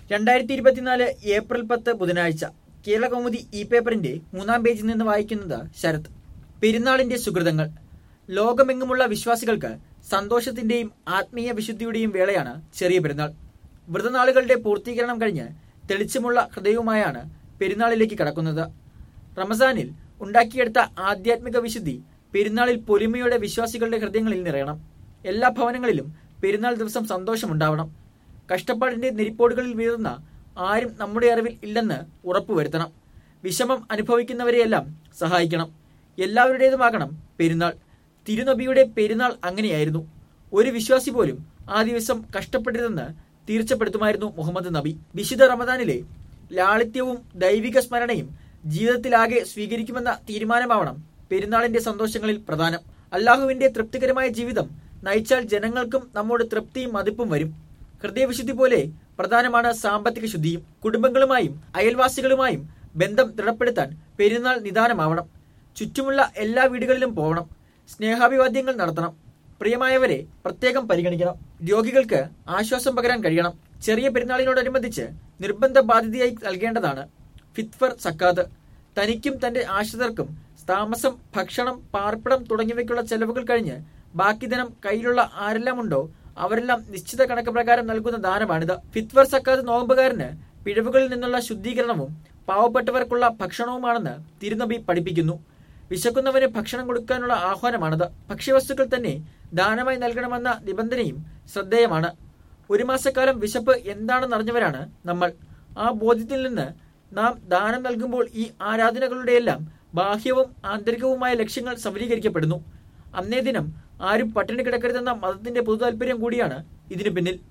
രണ്ടായിരത്തി ഇരുപത്തിനാല് ഏപ്രിൽ പത്ത് ബുധനാഴ്ച കേരള കൗമുദി ഇ പേപ്പറിന്റെ മൂന്നാം പേജിൽ നിന്ന് വായിക്കുന്നത് ശരത് പെരുന്നാളിന്റെ സുഹൃതങ്ങൾ ലോകമെങ്ങുമുള്ള വിശ്വാസികൾക്ക് സന്തോഷത്തിന്റെയും ആത്മീയ വിശുദ്ധിയുടെയും വേളയാണ് ചെറിയ പെരുന്നാൾ വ്രതനാളുകളുടെ പൂർത്തീകരണം കഴിഞ്ഞ് തെളിച്ചമുള്ള ഹൃദയവുമായാണ് പെരുന്നാളിലേക്ക് കടക്കുന്നത് റമസാനിൽ ഉണ്ടാക്കിയെടുത്ത ആധ്യാത്മിക വിശുദ്ധി പെരുന്നാളിൽ പൊലിമയോടെ വിശ്വാസികളുടെ ഹൃദയങ്ങളിൽ നിറയണം എല്ലാ ഭവനങ്ങളിലും പെരുന്നാൾ ദിവസം സന്തോഷമുണ്ടാവണം കഷ്ടപ്പാടിന്റെ നെരിപ്പോടുകളിൽ വീഴുന്ന ആരും നമ്മുടെ അറിവിൽ ഇല്ലെന്ന് ഉറപ്പുവരുത്തണം വിഷമം അനുഭവിക്കുന്നവരെയെല്ലാം സഹായിക്കണം എല്ലാവരുടേതുമാകണം പെരുന്നാൾ തിരുനബിയുടെ പെരുന്നാൾ അങ്ങനെയായിരുന്നു ഒരു വിശ്വാസി പോലും ആ ദിവസം കഷ്ടപ്പെടരുതെന്ന് തീർച്ചപ്പെടുത്തുമായിരുന്നു മുഹമ്മദ് നബി വിശുദ്ധ റമദാനിലെ ലാളിത്യവും ദൈവിക സ്മരണയും ജീവിതത്തിലാകെ സ്വീകരിക്കുമെന്ന തീരുമാനമാവണം പെരുന്നാളിന്റെ സന്തോഷങ്ങളിൽ പ്രധാനം അള്ളാഹുവിന്റെ തൃപ്തികരമായ ജീവിതം നയിച്ചാൽ ജനങ്ങൾക്കും നമ്മോട് തൃപ്തിയും മതിപ്പും വരും ഹൃദയവിശുദ്ധി പോലെ പ്രധാനമാണ് സാമ്പത്തിക ശുദ്ധിയും കുടുംബങ്ങളുമായും അയൽവാസികളുമായും ബന്ധം ദൃഢപ്പെടുത്താൻ പെരുന്നാൾ നിദാനമാവണം ചുറ്റുമുള്ള എല്ലാ വീടുകളിലും പോകണം സ്നേഹാഭിവാദ്യങ്ങൾ നടത്തണം പ്രിയമായവരെ പ്രത്യേകം പരിഗണിക്കണം രോഗികൾക്ക് ആശ്വാസം പകരാൻ കഴിയണം ചെറിയ പെരുന്നാളിനോടനുബന്ധിച്ച് നിർബന്ധ ബാധ്യതയായി നൽകേണ്ടതാണ് ഫിത്ഫർ സക്കാത്ത് തനിക്കും തന്റെ ആശ്രിതർക്കും താമസം ഭക്ഷണം പാർപ്പിടം തുടങ്ങിയവയ്ക്കുള്ള ചെലവുകൾ കഴിഞ്ഞ് ബാക്കി ധനം കയ്യിലുള്ള ആരെല്ലാം ഉണ്ടോ അവരെല്ലാം നിശ്ചിത കണക്ക് പ്രകാരം നൽകുന്ന ദാനമാണിത് ഫിത്വർ സക്കാത്ത് നോമ്പുകാരന് പിഴവുകളിൽ നിന്നുള്ള ശുദ്ധീകരണവും പാവപ്പെട്ടവർക്കുള്ള ഭക്ഷണവുമാണെന്ന് തിരുനബി പഠിപ്പിക്കുന്നു വിശക്കുന്നവന് ഭക്ഷണം കൊടുക്കാനുള്ള ആഹ്വാനമാണത് ഭക്ഷ്യവസ്തുക്കൾ തന്നെ ദാനമായി നൽകണമെന്ന നിബന്ധനയും ശ്രദ്ധേയമാണ് ഒരു മാസക്കാലം വിശപ്പ് എന്താണെന്ന് അറിഞ്ഞവരാണ് നമ്മൾ ആ ബോധ്യത്തിൽ നിന്ന് നാം ദാനം നൽകുമ്പോൾ ഈ ആരാധനകളുടെയെല്ലാം ബാഹ്യവും ആന്തരികവുമായ ലക്ഷ്യങ്ങൾ സഫലീകരിക്കപ്പെടുന്നു അന്നേ ദിനം ആരും പട്ടിണി കിടക്കരുതെന്ന മതത്തിന്റെ പൊതു താല്പര്യം കൂടിയാണ് ഇതിനു പിന്നിൽ